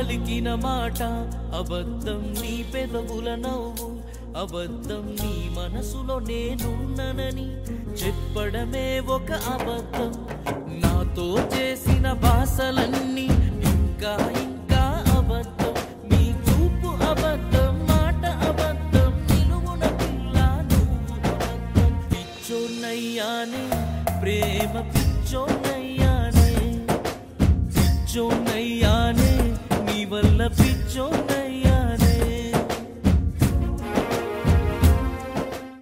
పలికిన మాట అబద్ధం నీ పెదవుల నవ్వు అబద్ధం నీ మనసులో నేనున్ననని చెప్పడమే ఒక అబద్ధం నాతో చేసిన భాషలన్నీ ఇంకా ఇంకా అబద్ధం నీ చూపు అబద్ధం మాట అబద్ధం నిలువున పిల్ల నువ్వు అబద్ధం పిచ్చోన్నయ్యానే ప్రేమ పిచ్చోన్నయ్యానే పిచ్చోన్నయ్యానే నీ వల్ల పిచ్చోన్నయ్యానే